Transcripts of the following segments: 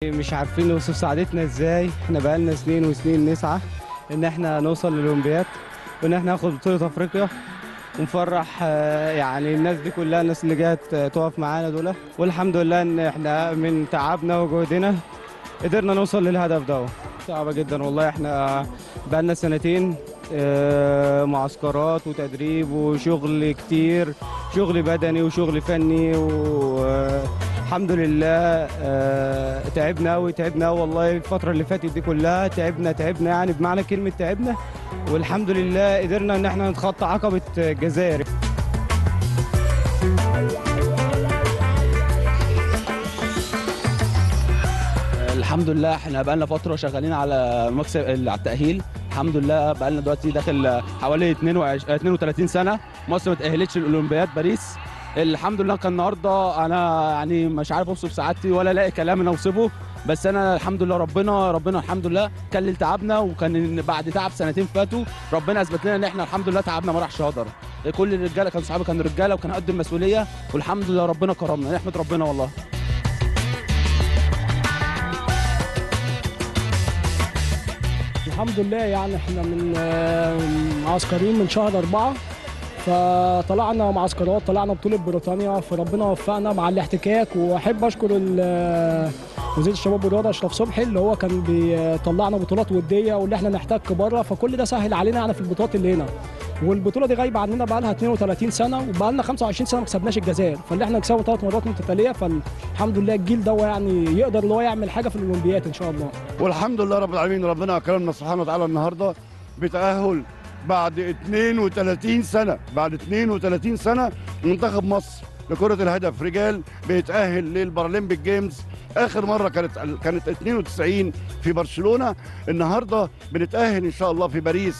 مش عارفين نوصف سعادتنا ازاي احنا بقالنا سنين وسنين نسعى ان احنا نوصل للاولمبياد وان احنا ناخد بطولة افريقيا ونفرح آه، يعني الناس دي كلها الناس اللي جت آه، تقف معانا دول والحمد لله ان احنا من تعبنا وجهدنا قدرنا نوصل للهدف ده صعبة جدا والله احنا بقالنا سنتين آه، معسكرات وتدريب وشغل كتير شغل بدني وشغل فني والحمد لله آه، تعبنا قوي تعبنا أوي والله الفترة اللي فاتت دي كلها تعبنا تعبنا يعني بمعنى كلمة تعبنا والحمد لله قدرنا ان احنا نتخطى عقبة الجزائر الحمد لله احنا بقالنا فتره شغالين على مكسب على التاهيل الحمد لله بقالنا دلوقتي داخل حوالي 22 32 سنه مصر ما تاهلتش الاولمبياد باريس الحمد لله كان النهارده انا يعني مش عارف اوصف سعادتي ولا لاقي كلام ان اوصفه بس انا الحمد لله ربنا ربنا الحمد لله كلل تعبنا وكان بعد تعب سنتين فاتوا ربنا اثبت لنا ان احنا الحمد لله تعبنا ما راحش هدر كل الرجاله كانوا صحابي كانوا رجاله وكانوا قد المسؤوليه والحمد لله ربنا كرمنا نحمد ربنا والله الحمد لله يعني احنا من آه، معسكرين من شهر أربعة فطلعنا معسكرات طلعنا بطولة بريطانيا فربنا وفقنا مع الاحتكاك واحب اشكر ال- آه، وزير الشباب والرياضه اشرف صبحي اللي هو كان بيطلعنا بطولات وديه واللي احنا نحتك بره فكل ده سهل علينا يعني في البطولات اللي هنا والبطوله دي غايبه عننا بقى لها 32 سنه وبقى لنا 25 سنه ما كسبناش الجزائر فاللي احنا نكسبه ثلاث مرات متتاليه فالحمد لله الجيل ده يعني يقدر اللي هو يعمل حاجه في الاولمبياد ان شاء الله والحمد لله رب العالمين ربنا اكرمنا سبحانه وتعالى النهارده بتاهل بعد 32 سنه بعد 32 سنه منتخب مصر لكره الهدف رجال بيتاهل للبارالمبيك جيمز اخر مره كانت كانت 92 في برشلونه النهارده بنتاهل ان شاء الله في باريس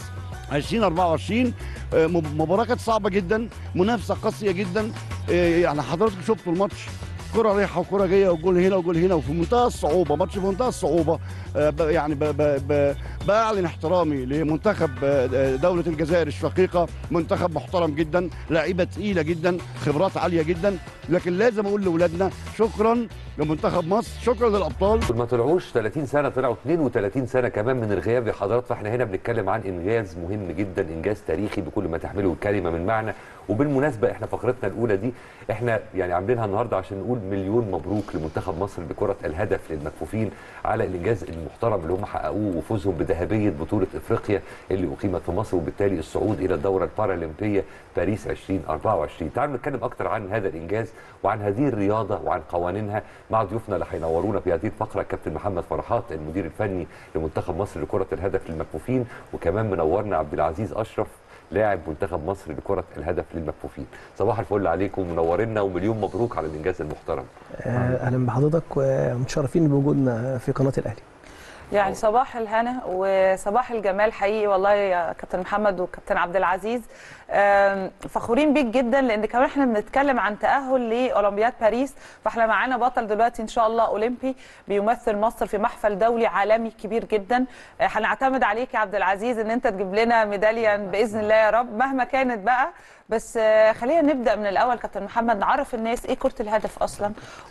2024 آه، مب- مباراه كانت صعبه جدا منافسه قاسيه جدا آه، يعني حضراتكم شفتوا الماتش كرة رايحة وكرة جاية وجول هنا وجول هنا وفي منتهى الصعوبة ماتش في منتهى الصعوبة آه، ب- يعني ب- ب- ب- بأعلن احترامي لمنتخب آه، آه، دولة الجزائر الشقيقة منتخب محترم جدا لعيبة تقيلة جدا خبرات عالية جدا لكن لازم أقول لأولادنا شكرا لمنتخب مصر شكرا للأبطال ما طلعوش 30 سنه طلعوا 32 سنه كمان من الغياب يا حضرات فاحنا هنا بنتكلم عن انجاز مهم جدا انجاز تاريخي بكل ما تحمله الكلمه من معنى وبالمناسبه احنا فقرتنا الاولى دي احنا يعني عاملينها النهارده عشان نقول مليون مبروك لمنتخب مصر بكره الهدف للمكفوفين على الانجاز المحترم اللي هم حققوه وفوزهم بذهبيه بطوله افريقيا اللي اقيمت في مصر وبالتالي الصعود الى الدوره البارالمبيه باريس 2024 تعالوا نتكلم اكتر عن هذا الانجاز وعن هذه الرياضه وعن قوانينها مع ضيوفنا اللي هينورونا في هذه الفقره كابتن محمد فرحات المدير الفني لمنتخب مصر لكره الهدف للمكفوفين وكمان منورنا عبد العزيز اشرف لاعب منتخب مصر لكره الهدف للمكفوفين صباح الفل عليكم منورنا ومليون مبروك على الانجاز المحترم آه، اهلا بحضرتك ومتشرفين بوجودنا في قناه الاهلي يعني صباح الهنا وصباح الجمال حقيقي والله يا كابتن محمد وكابتن عبد العزيز آم، فخورين بيك جدا لان كمان احنا بنتكلم عن تاهل لاولمبياد باريس فاحنا معانا بطل دلوقتي ان شاء الله اولمبي بيمثل مصر في محفل دولي عالمي كبير جدا آه، هنعتمد عليك يا عبد العزيز ان انت تجيب لنا ميداليه باذن الله يا رب مهما كانت بقى بس آه، خلينا نبدا من الاول كابتن محمد نعرف الناس ايه كره الهدف اصلا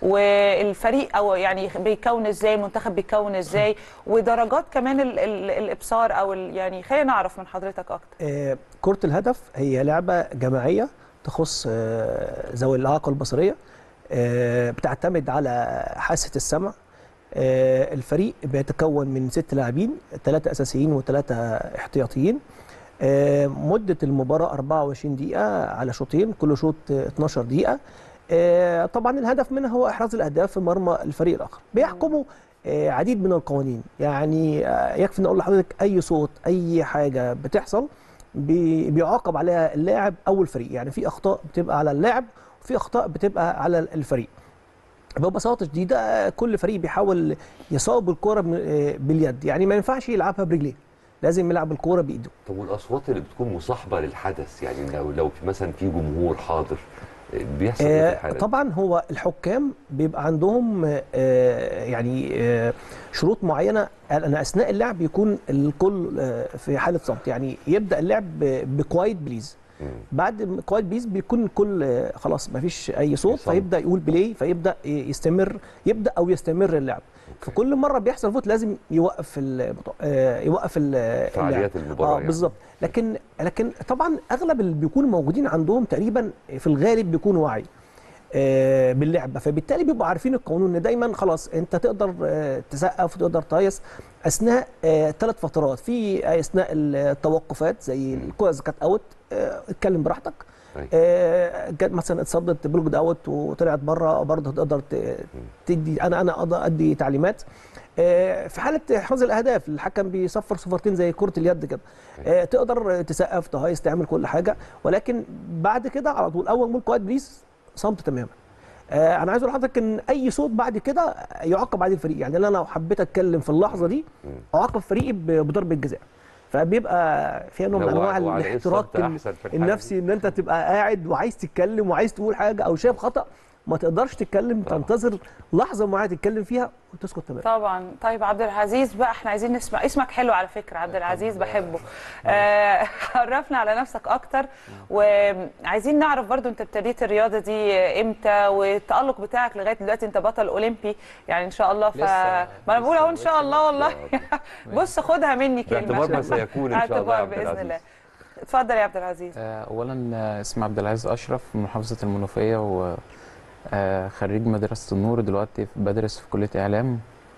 والفريق او يعني بيكون ازاي المنتخب بيكون ازاي ودرجات كمان ال ال الابصار او ال يعني خلينا نعرف من حضرتك اكتر آه، كرة الهدف هي لعبة جماعية تخص آه، ذوي الإعاقة البصرية آه، بتعتمد على حاسة السمع آه، الفريق بيتكون من ست لاعبين ثلاثة أساسيين وثلاثة احتياطيين آه، مدة المباراة 24 دقيقة على شوطين كل شوط آه، 12 دقيقة آه، طبعا الهدف منها هو إحراز الأهداف في مرمى الفريق الآخر بيحكموا آه، عديد من القوانين يعني آه، يكفي ان اقول لحضرتك اي صوت اي حاجه بتحصل بي- بيعاقب عليها اللاعب او الفريق يعني في اخطاء بتبقى على اللاعب وفي اخطاء بتبقى على الفريق ببساطه شديده آه، كل فريق بيحاول يصاب الكره ب- آه، باليد يعني ما ينفعش يلعبها برجليه لازم يلعب الكوره بايده طب والاصوات اللي بتكون مصاحبه للحدث يعني لو لو في مثلا في جمهور حاضر بيحصل ايه في آه، الحاله دي؟ طبعا هو الحكام بيبقى عندهم آه، يعني آه، شروط معينه ان اثناء اللعب يكون الكل آه، في حاله صمت يعني يبدا اللعب ب- بكوايت بليز مم. بعد كوايت بليز بيكون الكل آه، خلاص ما فيش اي صوت يصمت. فيبدا يقول بلاي فيبدا ي- يستمر يبدا او يستمر اللعب فكل مره بيحصل فوت لازم يوقف ال آه، يوقف ال- اللعب فعاليات المباراه اه يعني. بالظبط لكن لكن طبعا اغلب اللي بيكونوا موجودين عندهم تقريبا في الغالب بيكونوا واعي آه، باللعبه فبالتالي بيبقوا عارفين القانون ان دايما خلاص انت تقدر آه، تسقف وتقدر تهيص اثناء ثلاث فترات في اثناء التوقفات زي الكره اذا كانت اوت آه، اتكلم براحتك أيوة. آه، جت مثلا اتصدت بلوجد اوت وطلعت بره برضه تقدر ت- تدي انا انا اقدر ادي تعليمات آه، في حاله حفظ الاهداف الحكم بيصفر صفارتين زي كره اليد كده آه، تقدر تسقف تهيص تعمل كل حاجه ولكن بعد كده على طول اول ما القائد بليز صمت تماما آه، انا عايز اقول لحضرتك ان اي صوت بعد كده يعاقب عليه الفريق يعني انا لو حبيت اتكلم في اللحظه دي اعاقب فريقي ب- بضربه جزاء فبيبقى فيها نوع من لو- انواع وعلى إيه الاحتراق الصمت أحسن في الحالة النفسي ان انت تبقى قاعد وعايز تتكلم وعايز تقول حاجه او شايف خطا ما تقدرش تتكلم طبعا. تنتظر لحظه معينه تتكلم فيها وتسكت تماما طبعا طيب عبد العزيز بقى احنا عايزين نسمع اسمك حلو على فكره عبد العزيز بحبه آه، عرفنا على نفسك اكتر وعايزين نعرف برضو انت ابتديت الرياضه دي امتى والتالق بتاعك لغايه دلوقتي انت بطل اولمبي يعني ان شاء الله ف لسه- ما انا بقول اهو ان شاء الله والله آه. بص خدها مني كلمه باعتبار ما عشان- سيكون ان شاء الله يا اعتبار عبد باذن العزيز الله اتفضل يا عبد العزيز آه، اولا آه، اسمي عبد العزيز اشرف من محافظه المنوفيه وخريج مدرسه النور دلوقتي بدرس في كليه اعلام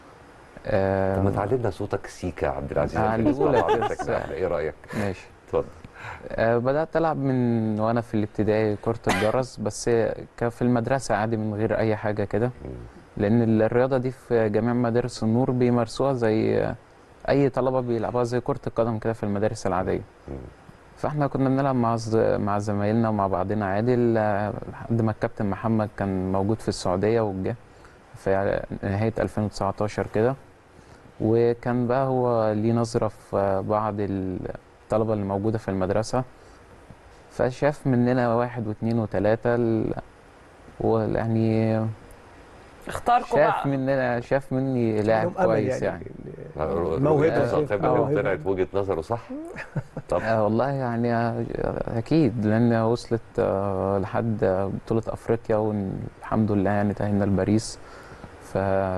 آه، طب ما تعلمنا صوتك سيكا يا عبد العزيز آه، عشان نسمع هنقول لك حضرتك بس. بقى. ايه رايك؟ ماشي اتفضل آه، بدات العب من وانا في الابتدائي كره الجرس بس كان في المدرسه عادي من غير اي حاجه كده لان الرياضه دي في جميع مدارس النور بيمارسوها زي اي طلبه بيلعبوها زي كره القدم كده في المدارس العاديه مم. فاحنا كنا بنلعب مع ز- مع زمايلنا ومع بعضنا عادي ل- لحد ما الكابتن محمد كان موجود في السعوديه وجه في نهايه 2019 كده وكان بقى هو ليه نظره في بعض الطلبه اللي موجوده في المدرسه فشاف مننا واحد واثنين وثلاثه ال- ويعني اختاركم شاف بقى مننا شاف مني لاعب لهم أمل كويس يعني, موهبة. طب شايف لو موهبة. طلعت وجهه نظره صح طب آه والله يعني آه، اكيد لان وصلت آه لحد بطوله افريقيا والحمد لله يعني تاهلنا لباريس ف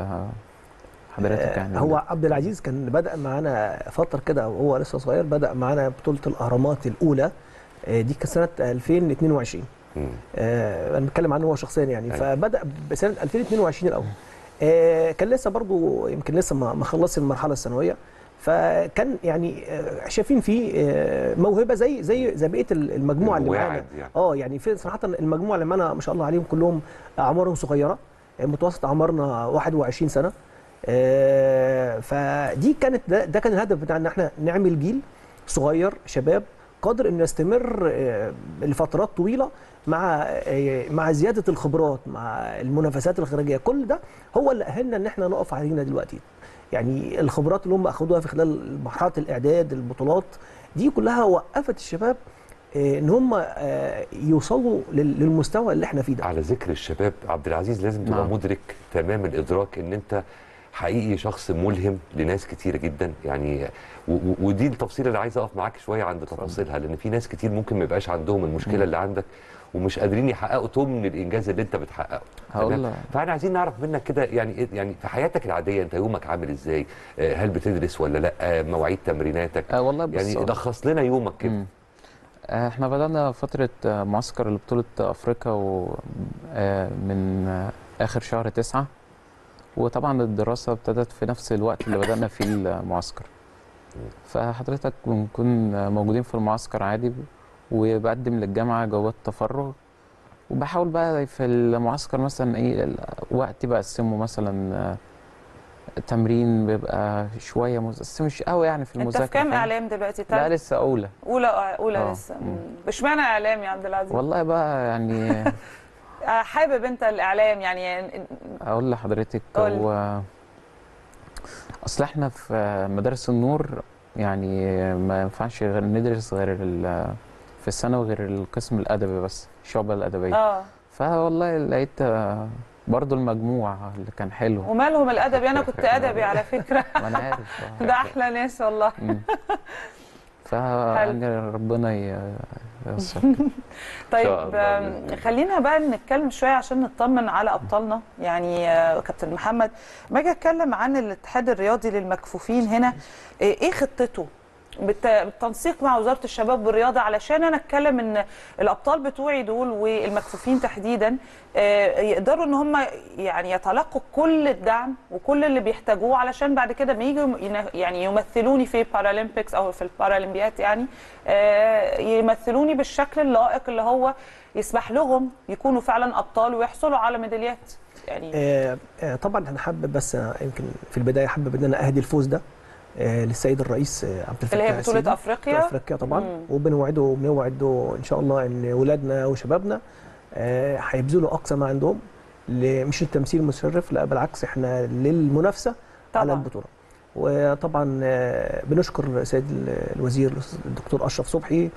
حضرتك يعني هو عبد العزيز كان بدأ معانا فترة كده وهو لسه صغير بدأ معانا بطولة الأهرامات الأولى آه، دي كانت سنة 2022 مم. آه، انا بتكلم عنه هو شخصيا يعني أيوة. فبدا بسنه 2022 الاول آه، كان لسه برضو يمكن لسه ما ما خلصش المرحله الثانويه فكان يعني آه، شايفين فيه آه، موهبه زي زي زي بقيه المجموعه اللي معانا واعد يعني. اه يعني في صراحه المجموعه اللي معانا ما شاء الله عليهم كلهم اعمارهم صغيره آه، متوسط اعمارنا 21 سنه آه، فدي كانت ده, ده كان الهدف بتاعنا ان احنا نعمل جيل صغير شباب قادر انه يستمر آه، لفترات طويله مع آه، مع زياده الخبرات مع المنافسات الخارجيه كل ده هو اللي اهلنا ان احنا نقف علينا دلوقتي يعني الخبرات اللي هم اخدوها في خلال مرحله الاعداد البطولات دي كلها وقفت الشباب آه، ان هم آه، يوصلوا لل- للمستوى اللي احنا فيه ده على ذكر الشباب عبد العزيز لازم تبقى نعم. مدرك تمام الادراك ان انت حقيقي شخص ملهم لناس كتيره جدا يعني و- و- ودي التفصيله اللي عايز اقف معاك شويه عند تفاصيلها لان في ناس كتير ممكن ما يبقاش عندهم المشكله اللي عندك ومش قادرين يحققوا تمن الانجاز اللي انت بتحققه هقول تمام؟ له- فاحنا عايزين نعرف منك كده يعني إيه- يعني في حياتك العاديه انت يومك عامل ازاي آه، هل بتدرس ولا لا آه، مواعيد تمريناتك آه والله بص يعني لخص لنا يومك كده مم. آه، احنا بدأنا فترة آه، معسكر لبطولة أفريقيا و- آه، من آه، آخر شهر تسعة وطبعا الدراسة ابتدت في نفس الوقت اللي بدأنا فيه المعسكر فحضرتك بنكون آه، موجودين في المعسكر عادي وبقدم للجامعة جواب تفرغ وبحاول بقى في المعسكر مثلا ايه ال- وقتي بقسمه مثلا آه، تمرين بيبقى شوية مز... بس مش قوي يعني في انت المذاكرة في كام فاهم؟ اعلام دلوقتي لا تالت لسه أولى اولى اولى آه. لسه مم. مش معنى اعلام يا عبد العزيز والله بقى يعني آه، حابب انت الاعلام يعني اقول لحضرتك قول. هو اصل احنا في مدارس النور يعني ما ينفعش غير ندرس غير ال- في الثانوي غير القسم الادبي بس الشعبة الادبيه اه فوالله لقيت آه، برضو المجموع اللي كان حلو ومالهم الادبي انا كنت ادبي على فكره ما انا عارف آه. ده احلى ناس والله مم. فيعني ربنا ي- ييسر طيب شاء الله بإذن آم، الله. خلينا بقى نتكلم شويه عشان نطمن على ابطالنا يعني آه، كابتن محمد ما اجي اتكلم عن الاتحاد الرياضي للمكفوفين هنا آه، ايه خطته بالت- بالتنسيق مع وزاره الشباب والرياضه علشان انا اتكلم ان الابطال بتوعي دول والمكفوفين تحديدا آه، يقدروا ان هم يعني يتلقوا كل الدعم وكل اللي بيحتاجوه علشان بعد كده ما يجوا ين- يعني يمثلوني في بارالمبيكس او في البارالمبيات يعني آه، يمثلوني بالشكل اللائق اللي هو يسمح لهم يكونوا فعلا ابطال ويحصلوا على ميداليات يعني آه، آه، طبعا انا حابب بس أنا يمكن في البدايه حابب ان انا اهدي الفوز ده آه، للسيد الرئيس آه، عبد الفتاح اللي هي بطوله السيسي. افريقيا بطولة افريقيا طبعا مم. وبنوعده وبنوعده ان شاء الله ان ولادنا وشبابنا آه، هيبذلوا اقصى ما عندهم ل- مش التمثيل المشرف لا بالعكس احنا للمنافسه على طبعا البطوله وطبعا آه، بنشكر سيد ال- الوزير الدكتور اشرف صبحي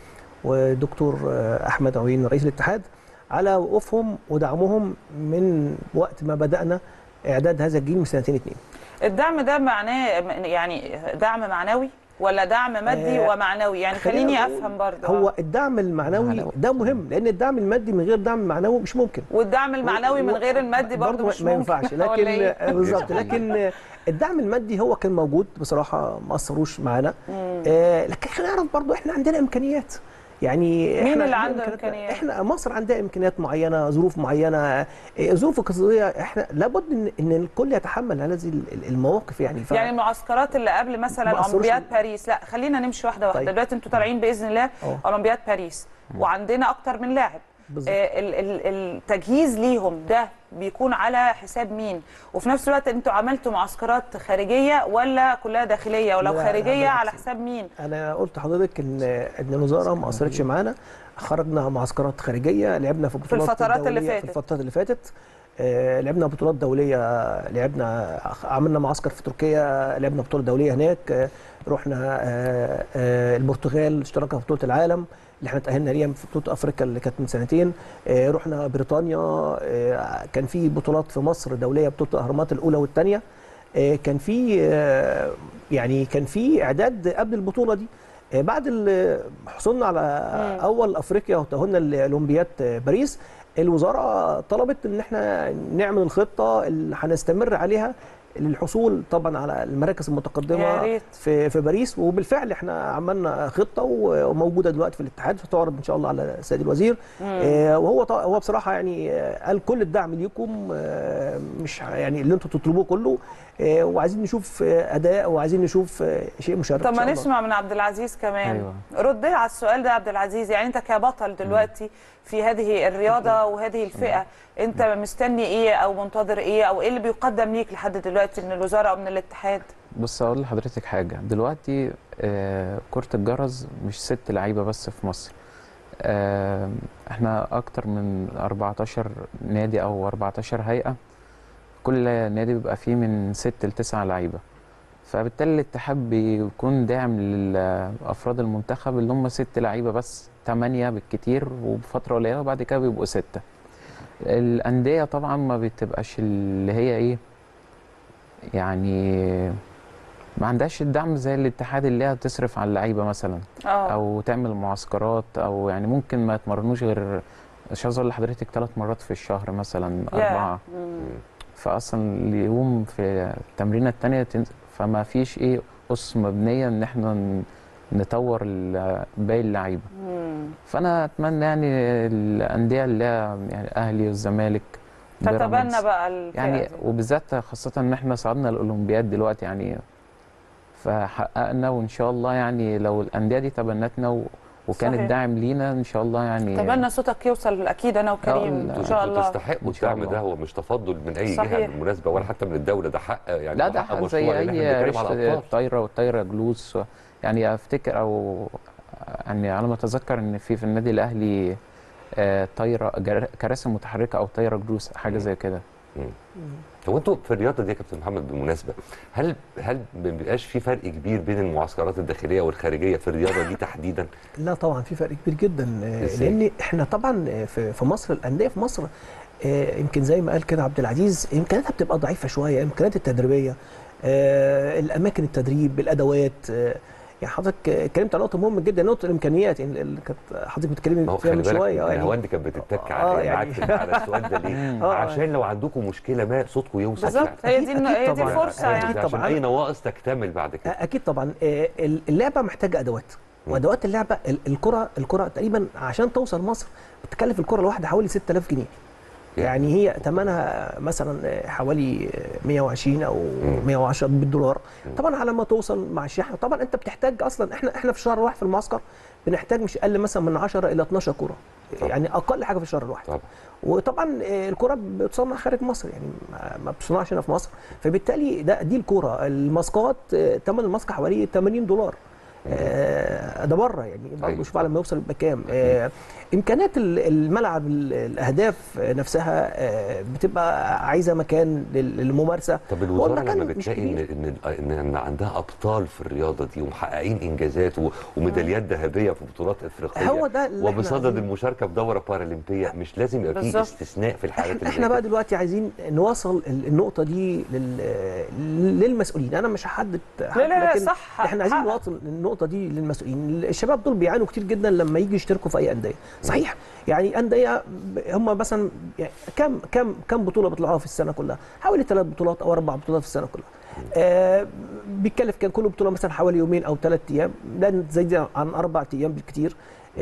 ودكتور آه، احمد عوين رئيس الاتحاد على وقوفهم ودعمهم من وقت ما بدانا اعداد هذا الجيل من سنتين اتنين الدعم ده معناه يعني دعم معنوي ولا دعم مادي آه، ومعنوي يعني خلينا خليني نقول افهم برضه هو الدعم المعنوي معنوي. ده مهم لان الدعم المادي من غير دعم معنوي مش ممكن والدعم المعنوي من غير المادي برضه مش ما ممكن ينفعش ولا لكن إيه؟ آه، بالظبط لكن الدعم المادي هو كان موجود بصراحه ما اثروش معانا مم. آه، لكن خلينا نعرف برضو احنا عندنا امكانيات يعني مين إحنا اللي عندنا عنده إمكانيات؟ احنا مصر عندها امكانيات معينه ظروف معينه آه، ظروف اقتصاديه احنا لابد ان ان الكل يتحمل هذه ال- المواقف يعني ف... يعني المعسكرات اللي قبل مثلا ما أثروش- اولمبياد باريس لا خلينا نمشي واحده واحده طيب. دلوقتي انتوا طالعين باذن الله أه. اولمبياد باريس وعندنا اكتر من لاعب بالظبط. آه، ال- ال- التجهيز ليهم ده بيكون على حساب مين وفي نفس الوقت انتوا عملتوا معسكرات خارجيه ولا كلها داخليه ولو لا، لا، خارجيه بالعكس. على حساب مين انا قلت لحضرتك ان ان الوزاره ما اثرتش معانا خرجنا معسكرات خارجيه لعبنا في بطولات الفترات اللي دولية- فاتت. في الفترات اللي فاتت آه، لعبنا بطولات دوليه لعبنا عملنا معسكر في تركيا لعبنا بطوله دوليه هناك آه، رحنا آه، آه، البرتغال اشتركنا في بطوله العالم اللي احنا تاهلنا ليها في بطوله افريقيا اللي كانت من سنتين آه، رحنا بريطانيا آه، كان في بطولات في مصر دوليه بطوله الاهرامات الاولى والثانيه كان في آه، يعني كان في اعداد قبل البطوله دي آه، بعد ال- حصولنا على مم. اول افريقيا وتاهلنا لاولمبياد آه، باريس الوزاره طلبت ان احنا نعمل الخطه اللي هنستمر عليها للحصول طبعا على المراكز يا المتقدمه ريت في في باريس وبالفعل احنا عملنا خطه وموجوده دلوقتي في الاتحاد هتعرض ان شاء الله على السيد الوزير مم. آه، وهو ط- هو بصراحه يعني آه، قال كل الدعم ليكم آه، مش ه- يعني اللي انتم تطلبوه كله آه، وعايزين نشوف آه، اداء وعايزين نشوف آه، شيء مشرف طب إن شاء ما الله. نسمع من عبد العزيز كمان أيوة. رد على السؤال ده يا عبد العزيز يعني انت كبطل دلوقتي في هذه الرياضه وهذه الفئه انت مستني ايه او منتظر ايه او ايه اللي بيقدم ليك لحد دلوقتي من الوزاره او من الاتحاد بص اقول لحضرتك حاجه دلوقتي آه كره الجرس مش ست لعيبه بس في مصر آه احنا اكتر من 14 نادي او 14 هيئه كل نادي بيبقى فيه من ست لتسعة لعيبه فبالتالي الاتحاد بيكون داعم لافراد المنتخب اللي هم ست لعيبه بس ثمانيه بالكتير وبفتره قليله وبعد كده بيبقوا سته الانديه طبعا ما بتبقاش اللي هي ايه يعني ما عندهاش الدعم زي الاتحاد اللي هي تصرف على اللعيبه مثلا اه او تعمل معسكرات او يعني ممكن ما يتمرنوش غير مش عايز اقول لحضرتك ثلاث مرات في الشهر مثلا يا. اربعه مم. فاصلا اليوم في التمرينه الثانيه فما فيش ايه اس مبنيه ان احنا ن- نطور ال- باقي اللعيبه مم. فانا اتمنى يعني الانديه اللي هي يعني اهلي والزمالك تتبنى بيراميدز. بقى الفئه يعني دي. وبالذات خاصة إن إحنا صعدنا الأولمبياد دلوقتي يعني فحققنا وإن شاء الله يعني لو الأندية دي تبنتنا و... وكان صحيح. الداعم لينا إن شاء الله يعني اتمنى صوتك يوصل اكيد انا وكريم لا، ان انتوا شاء الله تستحقوا إن شاء الدعم الله. ده هو مش تفضل من اي صحيح. جهه بالمناسبه ولا حتى من الدوله ده حق يعني لا هو ده حق حاجة مشروع زي لأن إحنا أي بنتكلم على رشة أبطال. طايرة والطايرة جلوس و... يعني أفتكر أو يعني على ما أتذكر إن في في النادي الأهلي آه، طايرة جر- كراسي متحركة أو طايرة جلوس حاجة مم. زي كده هو انتوا في الرياضه دي يا كابتن محمد بالمناسبه هل هل ما بيبقاش في فرق كبير بين المعسكرات الداخليه والخارجيه في الرياضه دي تحديدا؟ لا طبعا في فرق كبير جدا آه، إزاي؟ لان احنا طبعا آه، في في مصر الانديه في مصر آه، يمكن زي ما قال كده عبد العزيز امكانياتها بتبقى ضعيفه شويه الامكانيات التدريبيه آه، الاماكن التدريب الادوات آه، يعني حضرتك اتكلمت عن نقطه مهمه جدا نقطه الامكانيات يعني اللي كانت حضرتك ما بتتكلمي هو فيها خلي من بالك شويه آه، الهواند كانت بتتك آه، على يعني- معاك على السؤال ده ليه؟ آه. عشان لو عندكم مشكله ما صوتكم يوصل بالظبط فعلا. هي دي أكيد هي دي طبعاً. فرصه أكيد يعني أكيد عشان طبعاً. اي نواقص تكتمل بعد كده اكيد طبعا آه، اللعبه محتاجه ادوات مم. وادوات اللعبه ال- الكره الكره تقريبا عشان توصل مصر بتكلف الكره الواحده حوالي 6000 جنيه يعني هي ثمنها مثلا حوالي 120 او 110 بالدولار طبعا على ما توصل مع الشحن طبعا انت بتحتاج اصلا احنا احنا في الشهر الواحد في المعسكر بنحتاج مش اقل مثلا من 10 الى 12 كوره طبعا. يعني اقل حاجه في الشهر الواحد طبعا وطبعا آه، الكره بتصنع خارج مصر يعني ما- ما بتصنعش هنا في مصر فبالتالي ده دي الكره الماسكات آه، ثمن الماسكه حوالي 80 دولار آه، ده بره يعني أيوة. برضه شوف على ما يوصل يبقى كام آه، امكانيات ال- الملعب ال- الاهداف نفسها آه، بتبقى عايزه مكان لل- للممارسه طب هو الوزاره المكان لما مش بتلاقي ان كبير. ان ان إن عندها ابطال في الرياضه دي ومحققين انجازات و- وميداليات ذهبيه في بطولات افريقيه هو ده اللي إحنا وبصدد عايزين- المشاركه في دوره بارالمبيه مش لازم يبقى فيه بالظبط. استثناء في الحالات اللي احنا زي بقى كده. دلوقتي عايزين نوصل ال- النقطه دي لل- للمسؤولين انا مش هحدد حد لا لا لا لكن صح احنا عايزين حق. نوصل النقطه دي للمسؤولين الشباب دول بيعانوا كتير جدا لما يجي يشتركوا في اي انديه صحيح يعني انديه ب- هم مثلا يعني كم كم كم بطوله بيطلعوها في السنه كلها حوالي ثلاث بطولات او اربع بطولات في السنه كلها آه بيتكلف كان كل بطوله مثلا حوالي يومين او ثلاث ايام لا تزيد عن اربع ايام بالكتير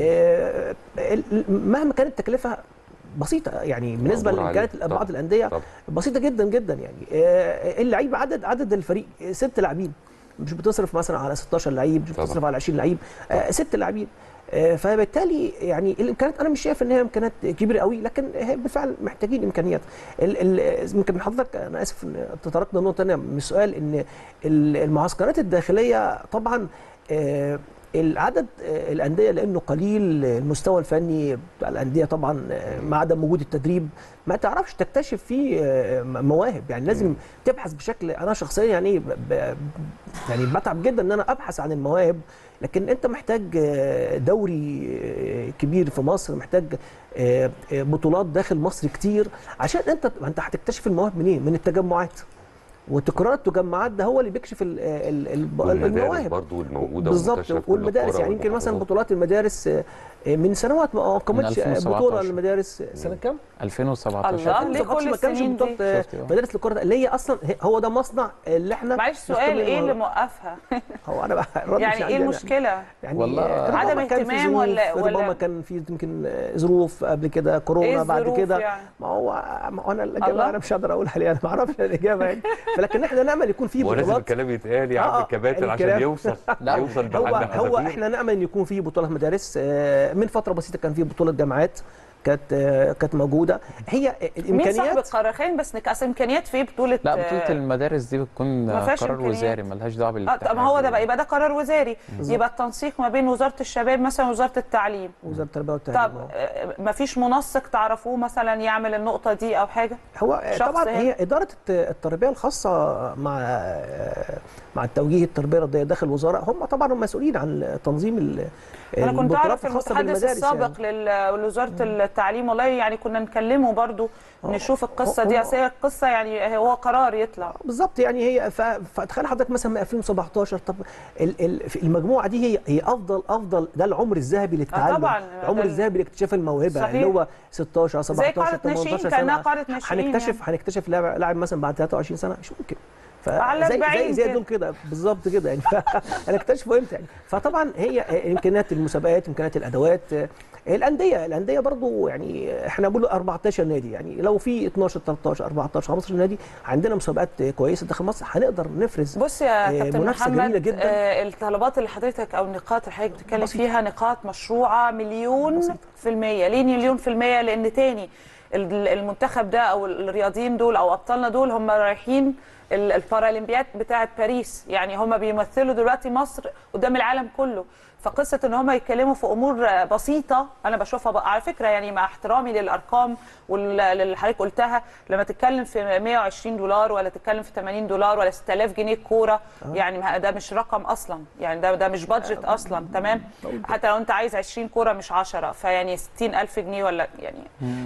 آه ال- مهما كانت تكلفه بسيطه يعني بالنسبه مقدور لامكانيات عليه. بعض طبعاً. الانديه طبعاً. بسيطه جدا جدا يعني آه، اللعيب عدد عدد الفريق آه، ست لاعبين مش بتصرف مثلا على 16 لعيب مش طبعاً. بتصرف على 20 لعيب آه، ست لاعبين آه، فبالتالي يعني الامكانيات انا مش شايف ان هي امكانيات كبيره قوي لكن هي بالفعل محتاجين امكانيات ال- ال- يمكن حضرتك انا اسف ان تطرقنا لنقطه ثانيه من السؤال ان ال- المعسكرات الداخليه طبعا آه، العدد آه، الانديه لانه قليل المستوى الفني بتاع الانديه طبعا آه، مع عدم وجود التدريب ما تعرفش تكتشف فيه آه، مواهب يعني لازم تبحث بشكل انا شخصيا يعني ب- ب- يعني بتعب جدا ان انا ابحث عن المواهب لكن انت محتاج آه، دوري آه، كبير في مصر محتاج آه، آه، بطولات داخل مصر كتير عشان انت ما انت هتكتشف المواهب منين من التجمعات وتكرار التجمعات ده هو اللي بيكشف ال- ال- ال- والمدارس المواهب برضو الموجوده بالظبط ومنتشرة في كل والمدارس القرى يعني يمكن مثلا والمحافظات. بطولات المدارس آه، من سنوات ما قامتش 2017. بطوله للمدارس سنه كام؟ 2017 الله. ليه 2017 كل ما كانش السنين بطولات دي؟ آه، شفتي بقى. مدارس الكره اللي هي اصلا هي- هو ده مصنع اللي احنا معلش سؤال نستغل ايه اللي الموضوع. موقفها هو انا بقى الرد مش يعني عندي ايه أنا. المشكله يعني والله ربما عدم كان في اهتمام ظروف، ولا- ولا- ربما كان في يمكن آه، ظروف قبل كده كورونا ايه بعد الظروف كده يعني؟ ما هو ما هو انا الاجابه الله. انا مش هقدر اقول عليها انا ما اعرفش الاجابه يعني فلكن احنا نامل يكون في هو لازم بطولات الكلام يتقال يا آه، عم آه، الكباتن عشان الكلام. يوصل لا، يوصل هو بحد هو حذافير. احنا نامل ان يكون في بطوله مدارس آه، من فتره بسيطه كان في بطوله جامعات كانت آه، كانت موجوده هي مين صاحب الامكانيات القرار خلينا بس نك- اصل امكانيات في بطوله لا بطولة المدارس دي بتكون ما فيهاش قرار إمكانيات. وزاري ملهاش دعوة اه بالاتحاد طب ما هو ده بقى يبقى ده قرار وزاري يبقى التنسيق ما بين وزاره الشباب مثلا ووزاره التعليم وزاره التربيه والتعليم طب آه. ما فيش منسق تعرفوه مثلا يعمل النقطه دي او حاجه هو آه، شخص طبعا هنا. هي اداره الت- التربيه الخاصه مع آه، مع التوجيه التربيه الرياضيه داخل الوزاره هم طبعا هم مسؤولين عن تنظيم ال- انا كنت البطولات اعرف الخاصه المتحدث بالمدارس السابق يعني. لل- لوزاره التعليم والله يعني كنا نكلمه برضو آه. نشوف القصه هو- دي اصل هي القصه يعني هو قرار يطلع بالظبط يعني هي ف- فتخيل حضرتك مثلا من 2017 طب ال- ال- في المجموعه دي هي هي افضل افضل ده العمر الذهبي للتعلم طبعاً. العمر ده ال- الذهبي لاكتشاف الموهبه صحيح. اللي هو 16 17 قاعدة ناشئين، 18 كأنها سنه قاعدة ناشئين هنكتشف يعني. هنكتشف لاعب لاعب مثلا بعد 23 سنه مش ممكن على زي 40 زي زي كده. دول كده بالظبط كده يعني هنكتشفه امتى يعني فطبعا هي امكانيات المسابقات امكانيات الادوات الانديه الانديه برضو يعني احنا بنقول 14 نادي يعني لو في 12 13 14 15 نادي عندنا مسابقات كويسه داخل مصر هنقدر نفرز بص يا آه، كابتن منافسة جميلة محمد جداً. آه، الطلبات اللي حضرتك او النقاط اللي حضرتك بتتكلم بسيطة. فيها نقاط مشروعه مليون بسيطة. في المية ليه مليون في المية لان تاني ال- المنتخب ده او الرياضيين دول او ابطالنا دول هم رايحين ال- البارالمبياد بتاعه باريس يعني هم بيمثلوا دلوقتي مصر قدام العالم كله فقصه ان هم يتكلموا في امور آه، بسيطه انا بشوفها بقى على فكره يعني مع احترامي للارقام واللي حضرتك قلتها لما تتكلم في 120 دولار ولا تتكلم في 80 دولار ولا 6000 جنيه الكوره يعني ما- ده مش رقم اصلا يعني ده ده مش بادجت اصلا تمام حتى لو انت عايز 20 كوره مش 10 فيعني 60000 جنيه ولا يعني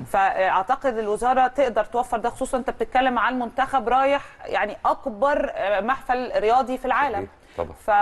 فاعتقد الوزاره تقدر توفر ده خصوصا انت بتتكلم عن منتخب رايح يعني اكبر آه، محفل رياضي في العالم صحيح. طبعا ف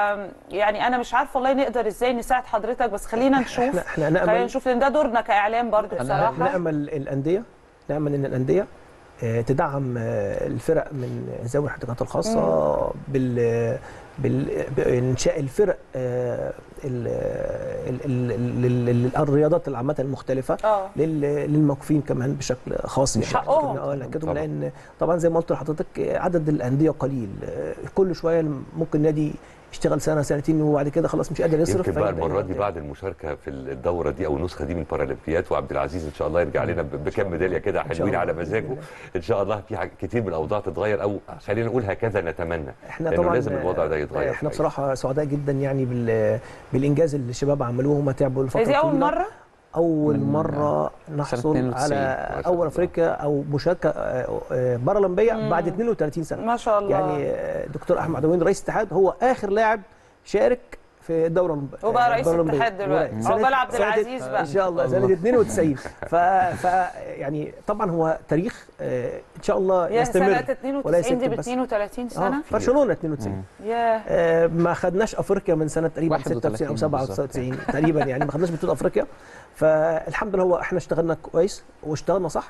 يعني انا مش عارفه والله نقدر ازاي نساعد حضرتك بس خلينا نشوف احنا احنا خلينا نامل نشوف لان ده دورنا كاعلام برضه أنا بصراحه نامل الانديه نامل ان الانديه آه، تدعم آه، الفرق من ذوي الاحتياجات الخاصه بال بال- بانشاء الفرق آه، ال- ال- ال- ال- ال- الرياضات العامه المختلفه اه لل- للموقوفين كمان بشكل خاص يعني حقهم. اه لكن طبعا. لان طبعا زي ما قلت لحضرتك عدد الانديه قليل آه، كل شويه ممكن نادي يشتغل سنه سنتين وبعد كده خلاص مش قادر يصرف يمكن بقى فيبدأ المره دي يودي. بعد المشاركه في الدوره دي او النسخه دي من بارالمبياد وعبد العزيز ان شاء الله يرجع لنا ب- بكم ميداليه كده إن شاء حلوين الله على بإذن مزاجه الله. ان شاء الله في حاجة كتير من الاوضاع تتغير او خلينا نقول هكذا نتمنى احنا لأنه طبعا لازم الوضع ده يتغير احنا حقيقي. بصراحه سعداء جدا يعني بال بالانجاز اللي الشباب عملوه هم تعبوا هي الفتره دي اول طويلة. مره اول من مره نحصل 92. على ما شاء اول الله. افريقيا او مشاركه آه، آه، بارالمبيه مم. بعد 32 سنه ما شاء الله يعني آه، دكتور احمد عدوين رئيس الاتحاد هو اخر لاعب شارك في الدوره الأولمب- وبقى رئيس البارالمبية. الاتحاد دلوقتي سنة- عقبال عبد سنة- العزيز بقى ان شاء الله الله. سنه 92 ف, ف يعني طبعا هو تاريخ آه، ان شاء الله يا يستمر سنه ولا 92 دي ب يسكت بس. 32 اه سنه برشلونه 92 يا آه، ما خدناش افريقيا من سنه تقريبا 96 او 31 97 تقريبا يعني ما خدناش بطوله افريقيا فالحمد لله هو احنا اشتغلنا كويس واشتغلنا صح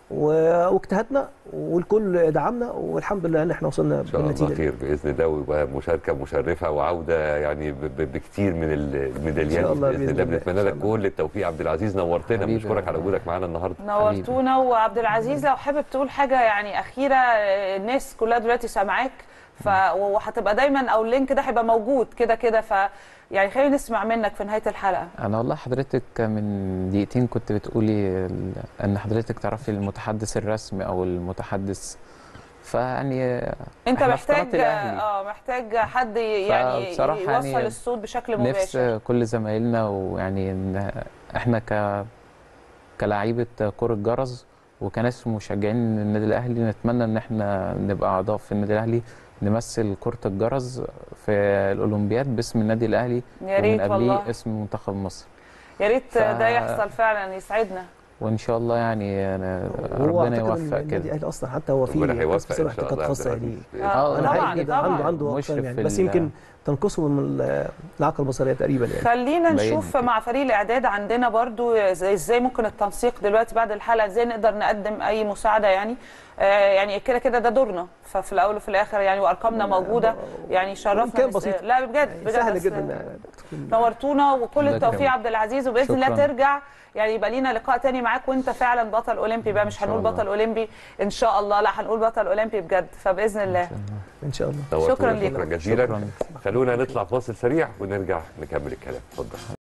و- واجتهدنا والكل دعمنا والحمد لله ان احنا وصلنا ان شاء الله بالنتيجه دي. خير باذن الله ويبقى مشاركه مشرفه وعوده يعني ب- ب- بكتير من الميداليات إن شاء الله باذن بإذن الله الله. بنتمنى إن لك شاء الله. كل التوفيق عبد العزيز نورتنا حبيبي. بنشكرك على وجودك معانا النهارده نورتونا وعبد العزيز لو حابب تقول حاجه يعني اخيره آه، الناس كلها دلوقتي سامعاك ف وهتبقى دايما او اللينك ده هيبقى موجود كده كده ف يعني خلينا نسمع منك في نهايه الحلقه انا والله حضرتك من دقيقتين كنت بتقولي ال- ان حضرتك تعرفي المتحدث الرسمي او المتحدث فيعني انت إحنا في قناة محتاج الأهلي. اه محتاج حد يعني فبصراحة يوصل يعني الصوت بشكل مباشر نفس كل زمايلنا ويعني ان احنا ك كلاعيبه كرة جرس وكناس مشجعين النادي الاهلي نتمنى ان احنا نبقى اعضاء في النادي الاهلي نمثل كرة الجرس في الاولمبياد باسم النادي الاهلي يا ريت ومن قبليه والله اسم منتخب مصر يا ريت ف- ده يحصل فعلا يسعدنا وان شاء الله يعني أنا وهو ربنا أعتقد إن يوفق النادي كده الاهلي اصلا حتى هو في ربنا قسم هيوفق سبع ان شاء احتياجات الله خاصه عبد يعني العزيز. آه، انا طبعاً، حقيقي كده طبعاً. عنده عنده مشرف أقسام يعني في بس ال- يمكن تنقصه من ال- الاعاقه البصريه تقريبا يعني خلينا باين نشوف كده. مع فريق الاعداد عندنا برضو زي- ازاي ممكن التنسيق دلوقتي بعد الحلقه ازاي نقدر نقدم اي مساعده يعني آه يعني كده كده ده دورنا ففي الاول وفي الاخر يعني وارقامنا موجوده يعني شرفنا إمكان بس- بسيط. لا بجد بجد سهل بس- جدا نورتونا وكل الله التوفيق يكرمك. عبد العزيز وباذن الله شكراً. ترجع يعني يبقى لينا لقاء تاني معاك وانت فعلا بطل اولمبي بقى مش شاء هنقول الله. بطل اولمبي ان شاء الله لا هنقول بطل اولمبي بجد فباذن الله ان شاء الله نورتونا. شكراً ليك. شكرا جزيلا شكراً. خلونا نطلع فاصل سريع ونرجع نكمل الكلام اتفضل